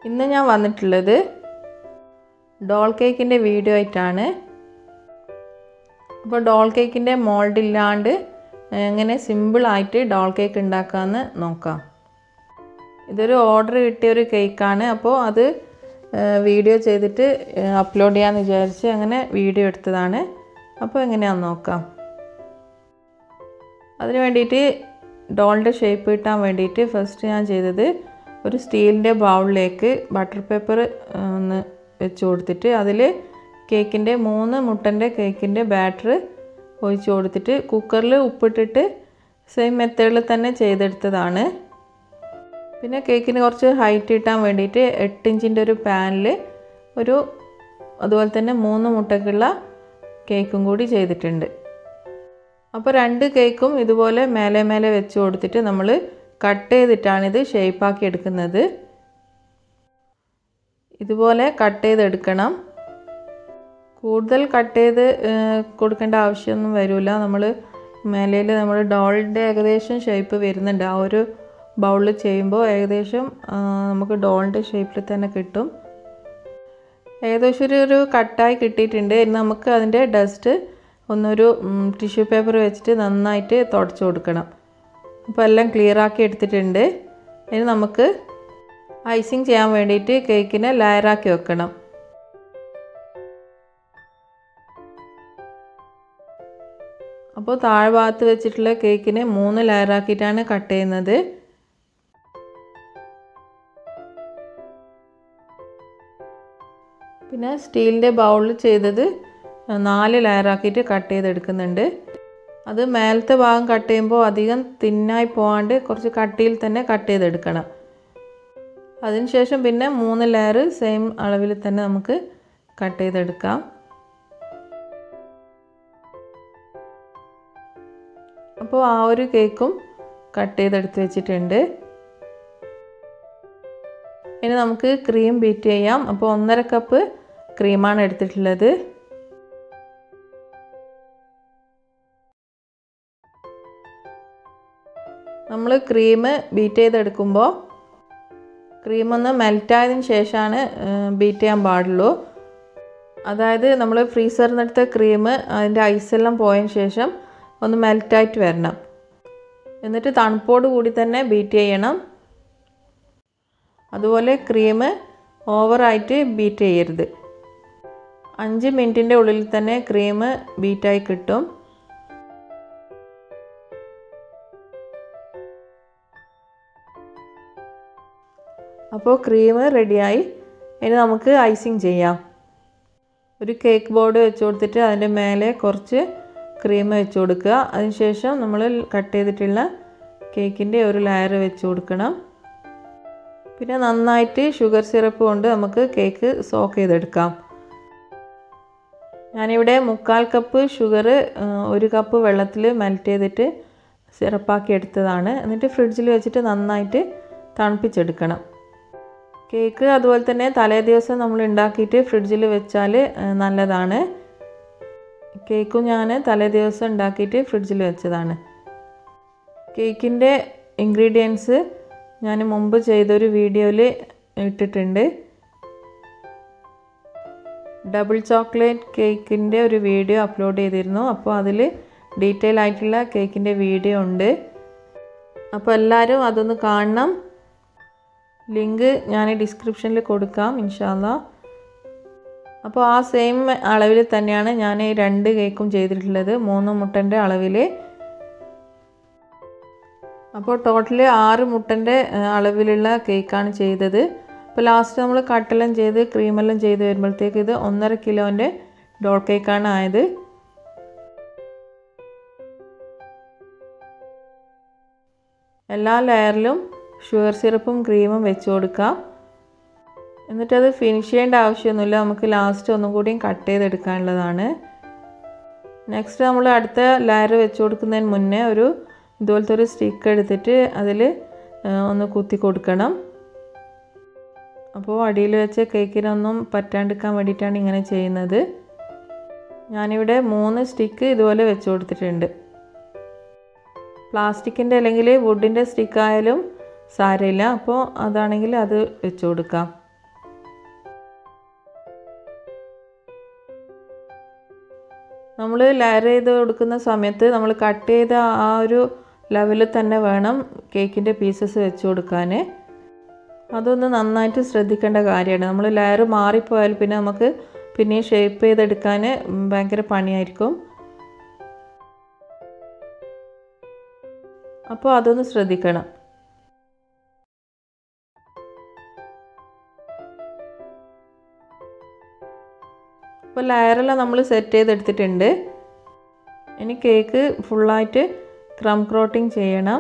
ഇന്ന് ഞാൻ വന്നിട്ടുള്ളത് ഡോൾ കേക്കിൻ്റെ വീഡിയോ ആയിട്ടാണ് അപ്പോൾ ഡോൾ കേക്കിൻ്റെ മോൾഡ് ഇല്ലാണ്ട് എങ്ങനെ സിമ്പിളായിട്ട് ഡോൾ കേക്ക് ഉണ്ടാക്കാമെന്ന് നോക്കാം ഇതൊരു ഓർഡർ കിട്ടിയ ഒരു കേക്കാണ് അപ്പോൾ അത് വീഡിയോ ചെയ്തിട്ട് അപ്ലോഡ് ചെയ്യാമെന്ന് വിചാരിച്ച് അങ്ങനെ വീഡിയോ എടുത്തതാണ് അപ്പോൾ എങ്ങനെയാണെന്ന് നോക്കാം അതിന് വേണ്ടിയിട്ട് ഡോളിൻ്റെ ഷേപ്പ് കിട്ടാൻ വേണ്ടിയിട്ട് ഫസ്റ്റ് ഞാൻ ചെയ്തത് ഒരു സ്റ്റീലിൻ്റെ ബൗളിലേക്ക് ബട്ടർ പേപ്പർ ഒന്ന് വെച്ച് കൊടുത്തിട്ട് അതിൽ കേക്കിൻ്റെ മൂന്ന് മുട്ടൻ്റെ കേക്കിൻ്റെ ബാറ്റർ ഒഴിച്ച് കൊടുത്തിട്ട് കുക്കറിൽ ഉപ്പിട്ടിട്ട് സെയിം മെത്തേഡിൽ തന്നെ ചെയ്തെടുത്തതാണ് പിന്നെ കേക്കിന് കുറച്ച് ഹൈറ്റ് കിട്ടാൻ വേണ്ടിയിട്ട് എട്ട് ഇഞ്ചിൻ്റെ ഒരു പാനിൽ ഒരു അതുപോലെ തന്നെ മൂന്ന് മുട്ടക്കുള്ള കേക്കും കൂടി ചെയ്തിട്ടുണ്ട് അപ്പോൾ രണ്ട് കേക്കും ഇതുപോലെ മേലെ മേലെ വെച്ച് കൊടുത്തിട്ട് നമ്മൾ കട്ട് ചെയ്തിട്ടാണിത് ഷേപ്പാക്കി എടുക്കുന്നത് ഇതുപോലെ കട്ട് ചെയ്തെടുക്കണം കൂടുതൽ കട്ട് ചെയ്ത് കൊടുക്കേണ്ട ആവശ്യമൊന്നും വരില്ല നമ്മൾ മേലയിൽ നമ്മൾ ഡോളിൻ്റെ ഏകദേശം ഷേപ്പ് വരുന്നുണ്ട് ആ ഒരു ബൗളിൽ ചെയ്യുമ്പോൾ ഏകദേശം നമുക്ക് ഡോളിൻ്റെ ഷേപ്പിൽ തന്നെ കിട്ടും ഏകദേശം ഒരു ഒരു കട്ടായി കിട്ടിയിട്ടുണ്ട് ഇനി നമുക്ക് അതിൻ്റെ ഡസ്റ്റ് ഒന്നൊരു ടിഷ്യൂ പേപ്പർ വെച്ചിട്ട് നന്നായിട്ട് തുടച്ച് കൊടുക്കണം അപ്പോൾ എല്ലാം ക്ലിയർ ആക്കി എടുത്തിട്ടുണ്ട് ഇനി നമുക്ക് ഐസിങ് ചെയ്യാൻ വേണ്ടിയിട്ട് കേക്കിനെ ലെയറാക്കി വെക്കണം അപ്പോൾ താഴ്ഭാഗത്ത് വെച്ചിട്ടുള്ള കേക്കിനെ മൂന്ന് ലെയറാക്കിയിട്ടാണ് കട്ട് ചെയ്യുന്നത് പിന്നെ സ്റ്റീലിൻ്റെ ബൗളിൽ ചെയ്തത് നാല് ലെയറാക്കിയിട്ട് കട്ട് ചെയ്തെടുക്കുന്നുണ്ട് അത് മേലത്തെ ഭാഗം കട്ട് ചെയ്യുമ്പോൾ അധികം തിന്നായി പോകാണ്ട് കുറച്ച് കട്ടിയിൽ തന്നെ കട്ട് ചെയ്തെടുക്കണം അതിനുശേഷം പിന്നെ മൂന്ന് ലെയർ സെയിം അളവിൽ തന്നെ നമുക്ക് കട്ട് ചെയ്തെടുക്കാം അപ്പോൾ ആ ഒരു കേക്കും കട്ട് ചെയ്തെടുത്ത് വെച്ചിട്ടുണ്ട് ഇനി നമുക്ക് ക്രീം ബീറ്റ് ചെയ്യാം അപ്പോൾ ഒന്നര കപ്പ് ക്രീമാണ് എടുത്തിട്ടുള്ളത് നമ്മൾ ക്രീം ബീറ്റ് ചെയ്തെടുക്കുമ്പോൾ ക്രീം ഒന്ന് മെൽറ്റായതിന് ശേഷമാണ് ബീറ്റ് ചെയ്യാൻ പാടുള്ളൂ അതായത് നമ്മൾ ഫ്രീസറിൽ നിന്നെടുത്ത ക്രീം അതിൻ്റെ ഐസെല്ലാം പോയതിന് ശേഷം ഒന്ന് മെൽറ്റായിട്ട് വരണം എന്നിട്ട് തണുപ്പോട് കൂടി തന്നെ ബീറ്റ് ചെയ്യണം അതുപോലെ ക്രീം ഓവറായിട്ട് ബീറ്റ് ചെയ്യരുത് അഞ്ച് മിനിറ്റിൻ്റെ ഉള്ളിൽ തന്നെ ക്രീം ബീറ്റായി കിട്ടും അപ്പോൾ ക്രീം റെഡിയായി ഇനി നമുക്ക് ഐസിങ് ചെയ്യാം ഒരു കേക്ക് ബോർഡ് വെച്ച് കൊടുത്തിട്ട് അതിൻ്റെ മേലെ കുറച്ച് ക്രീം വെച്ച് കൊടുക്കുക അതിനുശേഷം നമ്മൾ കട്ട് ചെയ്തിട്ടുള്ള കേക്കിൻ്റെ ഒരു ലെയർ വെച്ച് കൊടുക്കണം പിന്നെ നന്നായിട്ട് ഷുഗർ സിറപ്പ് കൊണ്ട് നമുക്ക് കേക്ക് സോക്ക് ചെയ്തെടുക്കാം ഞാനിവിടെ മുക്കാൽ കപ്പ് ഷുഗർ ഒരു കപ്പ് വെള്ളത്തിൽ മെൽറ്റ് ചെയ്തിട്ട് സിറപ്പാക്കി എടുത്തതാണ് എന്നിട്ട് ഫ്രിഡ്ജിൽ വെച്ചിട്ട് നന്നായിട്ട് തണുപ്പിച്ചെടുക്കണം കേക്ക് അതുപോലെ തന്നെ തലേ ദിവസം നമ്മൾ ഉണ്ടാക്കിയിട്ട് ഫ്രിഡ്ജിൽ വെച്ചാൽ നല്ലതാണ് കേക്കും ഞാൻ തലേ ദിവസം ഉണ്ടാക്കിയിട്ട് ഫ്രിഡ്ജിൽ വെച്ചതാണ് കേക്കിൻ്റെ ഇൻഗ്രീഡിയൻസ് ഞാൻ മുമ്പ് ചെയ്തൊരു വീഡിയോയിൽ ഇട്ടിട്ടുണ്ട് ഡബിൾ ചോക്ലേറ്റ് കേക്കിൻ്റെ ഒരു വീഡിയോ അപ്ലോഡ് ചെയ്തിരുന്നു അപ്പോൾ അതിൽ ഡീറ്റെയിൽ ആയിട്ടുള്ള കേക്കിൻ്റെ വീഡിയോ ഉണ്ട് അപ്പോൾ എല്ലാവരും അതൊന്ന് കാണണം ലിങ്ക് ഞാൻ ഡിസ്ക്രിപ്ഷനിൽ കൊടുക്കാം ഇൻഷാല്ല അപ്പോൾ ആ സെയിം അളവിൽ തന്നെയാണ് ഞാൻ രണ്ട് കേക്കും ചെയ്തിട്ടുള്ളത് മൂന്ന് മുട്ടൻ്റെ അളവിൽ അപ്പോൾ ടോട്ടൽ ആറ് മുട്ടൻ്റെ അളവിലുള്ള കേക്കാണ് ചെയ്തത് അപ്പോൾ ലാസ്റ്റ് നമ്മൾ കട്ടെല്ലാം ചെയ്ത് ക്രീമെല്ലാം ചെയ്ത് വരുമ്പോഴത്തേക്ക് ഇത് ഒന്നര കിലോൻ്റെ ഡോൾ കേക്കാണ് ആയത് എല്ലാ ലെയറിലും ഷുഗർ സിറപ്പും ക്രീമും വെച്ച് കൊടുക്കാം എന്നിട്ടത് ഫിനിഷ് ചെയ്യേണ്ട ആവശ്യമൊന്നുമില്ല നമുക്ക് ലാസ്റ്റ് ഒന്നും കൂടിയും കട്ട് ചെയ്തെടുക്കാനുള്ളതാണ് നെക്സ്റ്റ് നമ്മൾ അടുത്ത ലെയർ വെച്ച് കൊടുക്കുന്നതിന് മുന്നേ ഒരു ഇതുപോലത്തെ ഒരു സ്റ്റിക്ക് എടുത്തിട്ട് അതിൽ ഒന്ന് കുത്തി കൊടുക്കണം അപ്പോൾ അടിയിൽ വെച്ച കേക്കിനൊന്നും പറ്റാണ്ടിരിക്കാൻ വേണ്ടിയിട്ടാണ് ഇങ്ങനെ ചെയ്യുന്നത് ഞാനിവിടെ മൂന്ന് സ്റ്റിക്ക് ഇതുപോലെ വെച്ച് കൊടുത്തിട്ടുണ്ട് പ്ലാസ്റ്റിക്കിൻ്റെ അല്ലെങ്കിൽ വുഡിൻ്റെ സ്റ്റിക്കായാലും സാരമില്ല അപ്പോൾ അതാണെങ്കിൽ അത് വെച്ച് കൊടുക്കാം നമ്മൾ ലെയർ ചെയ്ത് കൊടുക്കുന്ന സമയത്ത് നമ്മൾ കട്ട് ചെയ്ത ആ ഒരു ലെവലിൽ തന്നെ വേണം കേക്കിൻ്റെ പീസസ് വെച്ച് കൊടുക്കാൻ അതൊന്ന് നന്നായിട്ട് ശ്രദ്ധിക്കേണ്ട കാര്യമാണ് നമ്മൾ ലെയർ മാറിപ്പോയാൽ പിന്നെ നമുക്ക് പിന്നെയും ഷേപ്പ് ചെയ്തെടുക്കാൻ ഭയങ്കര പണിയായിരിക്കും അപ്പോൾ അതൊന്ന് ശ്രദ്ധിക്കണം അപ്പോൾ ലെയറെല്ലാം നമ്മൾ സെറ്റ് ചെയ്തെടുത്തിട്ടുണ്ട് ഇനി കേക്ക് ഫുള്ളായിട്ട് ക്രം ക്രോട്ടിങ് ചെയ്യണം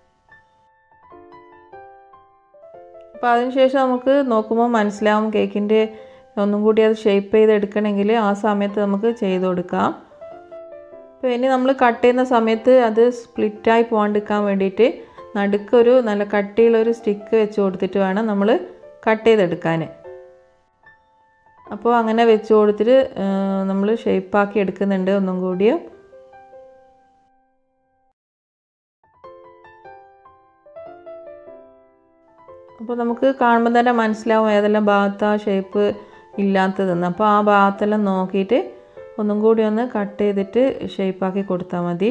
അപ്പോൾ അതിനുശേഷം നമുക്ക് നോക്കുമ്പോൾ മനസ്സിലാവും കേക്കിൻ്റെ ഒന്നും കൂടി അത് ഷേപ്പ് ചെയ്തെടുക്കണമെങ്കിൽ ആ സമയത്ത് നമുക്ക് ചെയ്ത് കൊടുക്കാം അപ്പോൾ ഇനി നമ്മൾ കട്ട് ചെയ്യുന്ന സമയത്ത് അത് സ്പ്ലിറ്റായി പോകാണ്ടിരിക്കാൻ വേണ്ടിയിട്ട് നടുക്കൊരു നല്ല കട്ടിയുള്ളൊരു സ്റ്റിക്ക് വെച്ച് കൊടുത്തിട്ട് വേണം നമ്മൾ കട്ട് ചെയ്തെടുക്കാൻ അപ്പോൾ അങ്ങനെ വെച്ച് കൊടുത്തിട്ട് നമ്മൾ ഷേപ്പാക്കി എടുക്കുന്നുണ്ട് ഒന്നും കൂടിയും അപ്പോൾ നമുക്ക് കാണുമ്പോൾ തന്നെ മനസ്സിലാവും ഏതെല്ലാം ഭാഗത്ത് ആ ഷേപ്പ് ഇല്ലാത്തതെന്ന് അപ്പോൾ ആ ഭാഗത്തെല്ലാം നോക്കിയിട്ട് ഒന്നും കൂടി ഒന്ന് കട്ട് ചെയ്തിട്ട് ഷേപ്പാക്കി കൊടുത്താൽ മതി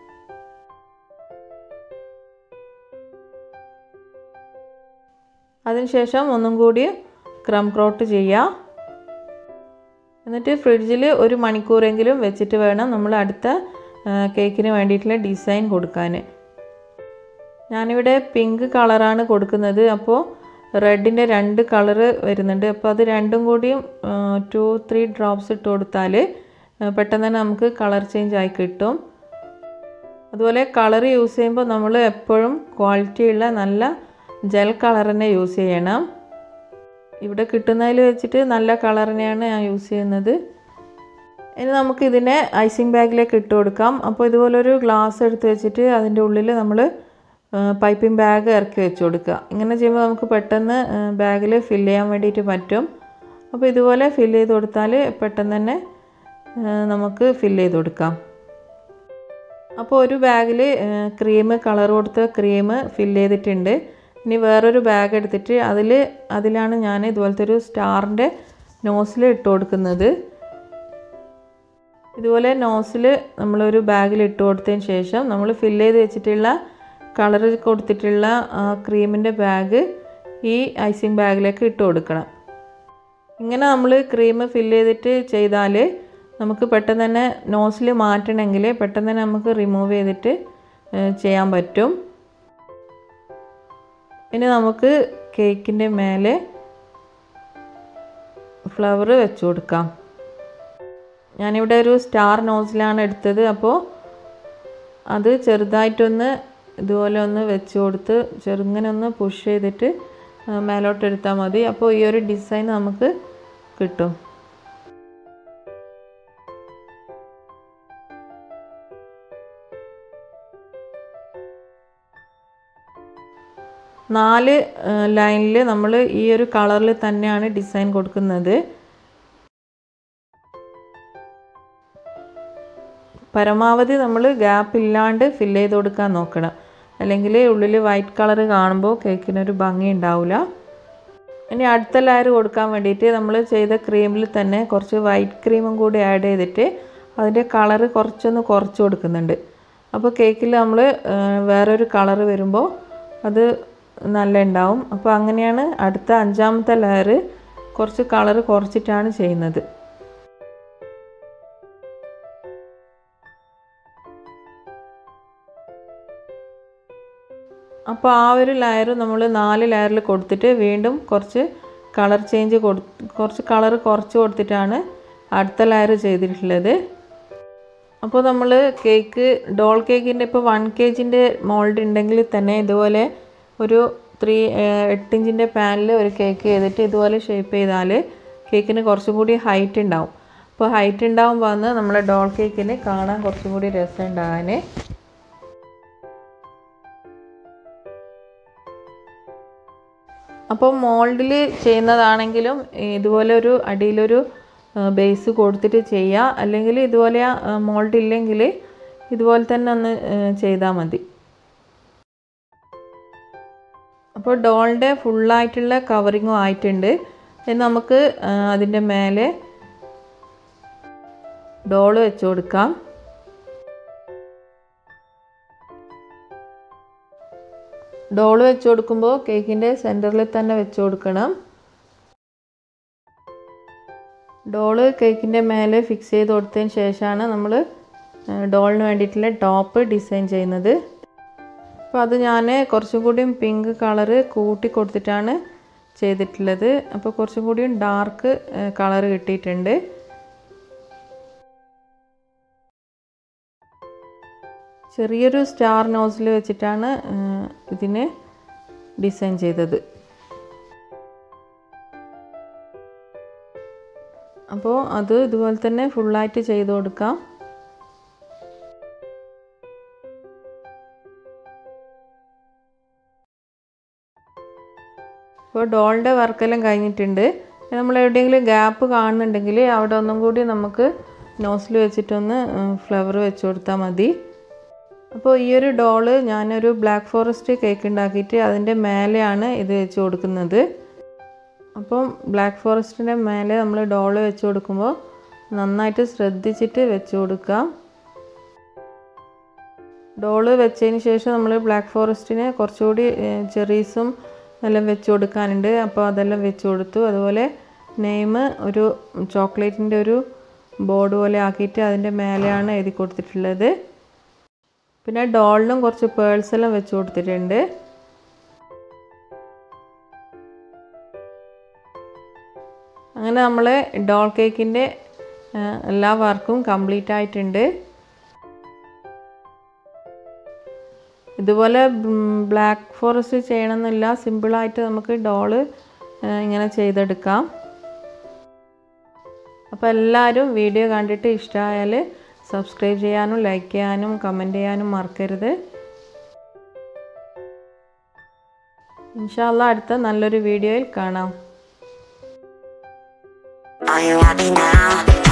അതിനുശേഷം ഒന്നും കൂടി ക്രം ക്രോട്ട് ചെയ്യുക എന്നിട്ട് ഫ്രിഡ്ജിൽ ഒരു മണിക്കൂറെങ്കിലും വെച്ചിട്ട് വേണം നമ്മൾ അടുത്ത കേക്കിന് വേണ്ടിയിട്ടുള്ള ഡിസൈൻ കൊടുക്കാൻ ഞാനിവിടെ പിങ്ക് കളറാണ് കൊടുക്കുന്നത് അപ്പോൾ റെഡിൻ്റെ രണ്ട് കളറ് വരുന്നുണ്ട് അപ്പോൾ അത് രണ്ടും കൂടിയും ടു ത്രീ ഡ്രോപ്സ് ഇട്ട് കൊടുത്താൽ പെട്ടെന്ന് തന്നെ നമുക്ക് കളർ ചേഞ്ച് ആയി കിട്ടും അതുപോലെ കളർ യൂസ് ചെയ്യുമ്പോൾ നമ്മൾ എപ്പോഴും ക്വാളിറ്റിയുള്ള നല്ല ജെൽ കളർ തന്നെ യൂസ് ചെയ്യണം ഇവിടെ കിട്ടുന്നതിൽ വെച്ചിട്ട് നല്ല കളർ തന്നെയാണ് ഞാൻ യൂസ് ചെയ്യുന്നത് ഇനി നമുക്ക് ഇതിനെ ഐസിങ് ബാഗിലേക്ക് ഇട്ട് കൊടുക്കാം അപ്പോൾ ഇതുപോലൊരു ഗ്ലാസ് എടുത്ത് വെച്ചിട്ട് അതിൻ്റെ ഉള്ളിൽ നമ്മൾ പൈപ്പിംഗ് ബാഗ് ഇറക്കി വെച്ച് കൊടുക്കുക ഇങ്ങനെ ചെയ്യുമ്പോൾ നമുക്ക് പെട്ടെന്ന് ബാഗിൽ ഫില്ല് ചെയ്യാൻ വേണ്ടിയിട്ട് പറ്റും അപ്പോൾ ഇതുപോലെ ഫില്ല് ചെയ്ത് കൊടുത്താൽ പെട്ടെന്ന് തന്നെ നമുക്ക് ഫില്ല് ചെയ്ത് കൊടുക്കാം അപ്പോൾ ഒരു ബാഗിൽ ക്രീം കളർ കൊടുത്ത ക്രീം ഫില്ല് ചെയ്തിട്ടുണ്ട് ഇനി വേറൊരു ബാഗ് എടുത്തിട്ട് അതിൽ അതിലാണ് ഞാൻ ഇതുപോലത്തെ ഒരു സ്റ്റാറിൻ്റെ നോസിൽ ഇട്ട് കൊടുക്കുന്നത് ഇതുപോലെ നോസിൽ നമ്മളൊരു ബാഗിൽ ഇട്ട് കൊടുത്തതിന് ശേഷം നമ്മൾ ഫില്ല് ചെയ്ത് വെച്ചിട്ടുള്ള കളർ കൊടുത്തിട്ടുള്ള ക്രീമിൻ്റെ ബാഗ് ഈ ഐസിങ് ബാഗിലേക്ക് ഇട്ട് കൊടുക്കണം ഇങ്ങനെ നമ്മൾ ക്രീം ഫില്ല് ചെയ്തിട്ട് ചെയ്താൽ നമുക്ക് പെട്ടെന്ന് തന്നെ നോസിൽ മാറ്റണമെങ്കിൽ പെട്ടെന്ന് തന്നെ നമുക്ക് റിമൂവ് ചെയ്തിട്ട് ചെയ്യാൻ പറ്റും ഇനി നമുക്ക് കേക്കിൻ്റെ മേലെ ഫ്ലവർ വെച്ച് കൊടുക്കാം ഞാനിവിടെ ഒരു സ്റ്റാർ നോസിലാണ് എടുത്തത് അപ്പോൾ അത് ചെറുതായിട്ടൊന്ന് ഇതുപോലെ ഒന്ന് വെച്ച് കൊടുത്ത് ചെറുങ്ങനെ ഒന്ന് പുഷ് ചെയ്തിട്ട് മേലോട്ട് എടുത്താൽ മതി അപ്പോൾ ഈ ഒരു ഡിസൈൻ നമുക്ക് കിട്ടും നാല് ലൈനിൽ നമ്മൾ ഈ ഒരു കളറിൽ തന്നെയാണ് ഡിസൈൻ കൊടുക്കുന്നത് പരമാവധി നമ്മൾ ഗ്യാപ്പ് ഇല്ലാണ്ട് ഫില്ല് ചെയ്ത് കൊടുക്കാൻ നോക്കണം അല്ലെങ്കിൽ ഉള്ളിൽ വൈറ്റ് കളർ കാണുമ്പോൾ കേക്കിനൊരു ഭംഗി ഉണ്ടാവില്ല ഇനി അടുത്ത ലെയർ കൊടുക്കാൻ വേണ്ടിയിട്ട് നമ്മൾ ചെയ്ത ക്രീമിൽ തന്നെ കുറച്ച് വൈറ്റ് ക്രീമും കൂടി ആഡ് ചെയ്തിട്ട് അതിൻ്റെ കളറ് കുറച്ചൊന്ന് കുറച്ച് കൊടുക്കുന്നുണ്ട് അപ്പോൾ കേക്കിൽ നമ്മൾ വേറൊരു കളറ് വരുമ്പോൾ അത് നല്ല ഉണ്ടാവും അപ്പോൾ അങ്ങനെയാണ് അടുത്ത അഞ്ചാമത്തെ ലെയർ കുറച്ച് കളറ് കുറച്ചിട്ടാണ് ചെയ്യുന്നത് അപ്പോൾ ആ ഒരു ലെയർ നമ്മൾ നാല് ലെയറിൽ കൊടുത്തിട്ട് വീണ്ടും കുറച്ച് കളർ ചേഞ്ച് കൊടു കുറച്ച് കളർ കുറച്ച് കൊടുത്തിട്ടാണ് അടുത്ത ലെയർ ചെയ്തിട്ടുള്ളത് അപ്പോൾ നമ്മൾ കേക്ക് ഡോൾ കേക്കിൻ്റെ ഇപ്പോൾ വൺ കെ ജിൻ്റെ മോൾഡ് ഉണ്ടെങ്കിൽ തന്നെ ഇതുപോലെ ഒരു ത്രീ എട്ട് ഇഞ്ചിൻ്റെ പാനിൽ ഒരു കേക്ക് ചെയ്തിട്ട് ഇതുപോലെ ഷേപ്പ് ചെയ്താൽ കേക്കിന് കുറച്ചും കൂടി ഹൈറ്റ് ഉണ്ടാവും അപ്പോൾ ഹൈറ്റ് ഉണ്ടാകുമ്പോൾ വന്ന് നമ്മളെ ഡോൾ കേക്കിന് കാണാൻ കുറച്ചും കൂടി രസം ഉണ്ടാകാൻ അപ്പോൾ മോൾഡിൽ ചെയ്യുന്നതാണെങ്കിലും ഇതുപോലെ ഒരു അടിയിലൊരു ബേസ് കൊടുത്തിട്ട് ചെയ്യുക അല്ലെങ്കിൽ ഇതുപോലെ മോൾഡ് ഇല്ലെങ്കിൽ ഇതുപോലെ തന്നെ ഒന്ന് ചെയ്താൽ മതി അപ്പോൾ ഡോളിൻ്റെ ഫുള്ളായിട്ടുള്ള കവറിങ്ങും ആയിട്ടുണ്ട് ഇനി നമുക്ക് അതിൻ്റെ മേലെ ഡോള് വെച്ച് കൊടുക്കാം ഡോള് വെച്ച് കൊടുക്കുമ്പോൾ കേക്കിൻ്റെ സെൻറ്ററിൽ തന്നെ വെച്ച് കൊടുക്കണം ഡോള് കേക്കിൻ്റെ മേലെ ഫിക്സ് ചെയ്ത് കൊടുത്തതിന് ശേഷമാണ് നമ്മൾ ഡോളിന് വേണ്ടിയിട്ടുള്ള ടോപ്പ് ഡിസൈൻ ചെയ്യുന്നത് അപ്പോൾ അത് ഞാൻ കുറച്ചും കൂടിയും പിങ്ക് കളറ് കൂട്ടി കൊടുത്തിട്ടാണ് ചെയ്തിട്ടുള്ളത് അപ്പോൾ കുറച്ചും കൂടിയും ഡാർക്ക് കളർ കിട്ടിയിട്ടുണ്ട് ചെറിയൊരു സ്റ്റാർ നോസിൽ വെച്ചിട്ടാണ് ഇതിന് ഡിസൈൻ ചെയ്തത് അപ്പോൾ അത് ഇതുപോലെ തന്നെ ഫുള്ളായിട്ട് ചെയ്ത് കൊടുക്കാം ഇപ്പോൾ ഡോളിൻ്റെ വർക്കെല്ലാം കഴിഞ്ഞിട്ടുണ്ട് നമ്മൾ എവിടെയെങ്കിലും ഗ്യാപ്പ് കാണുന്നുണ്ടെങ്കിൽ അവിടെ ഒന്നും കൂടി നമുക്ക് നോസിൽ വെച്ചിട്ടൊന്ന് ഫ്ലവർ വെച്ച് കൊടുത്താൽ മതി അപ്പോൾ ഈ ഒരു ഡോള് ഞാനൊരു ബ്ലാക്ക് ഫോറസ്റ്റ് കേക്ക് ഉണ്ടാക്കിയിട്ട് അതിൻ്റെ മേലെയാണ് ഇത് വെച്ച് കൊടുക്കുന്നത് അപ്പം ബ്ലാക്ക് ഫോറസ്റ്റിൻ്റെ മേലെ നമ്മൾ ഡോള് വെച്ച് കൊടുക്കുമ്പോൾ നന്നായിട്ട് ശ്രദ്ധിച്ചിട്ട് വെച്ച് കൊടുക്കാം ഡോള് വെച്ചതിന് ശേഷം നമ്മൾ ബ്ലാക്ക് ഫോറസ്റ്റിന് കുറച്ചുകൂടി ചെറീസും എല്ലാം വെച്ച് കൊടുക്കാനുണ്ട് അപ്പോൾ അതെല്ലാം വെച്ച് കൊടുത്തു അതുപോലെ നെയിം ഒരു ചോക്ലേറ്റിൻ്റെ ഒരു ബോർഡ് പോലെ ആക്കിയിട്ട് അതിൻ്റെ മേലെയാണ് എഴുതി കൊടുത്തിട്ടുള്ളത് പിന്നെ ഡോളിനും കുറച്ച് പേൾസ് എല്ലാം വെച്ച് കൊടുത്തിട്ടുണ്ട് അങ്ങനെ നമ്മൾ ഡോൾ കേക്കിൻ്റെ എല്ലാ വർക്കും കംപ്ലീറ്റ് ആയിട്ടുണ്ട് ഇതുപോലെ ബ്ലാക്ക് ഫോറസ്റ്റ് ചെയ്യണമെന്നില്ല സിമ്പിളായിട്ട് നമുക്ക് ഡോള് ഇങ്ങനെ ചെയ്തെടുക്കാം അപ്പോൾ എല്ലാവരും വീഡിയോ കണ്ടിട്ട് ഇഷ്ടമായാൽ സബ്സ്ക്രൈബ് ചെയ്യാനും ലൈക്ക് ചെയ്യാനും കമൻറ്റ് ചെയ്യാനും മറക്കരുത് ഇൻഷാല്ല അടുത്ത നല്ലൊരു വീഡിയോയിൽ കാണാം Are you happy now?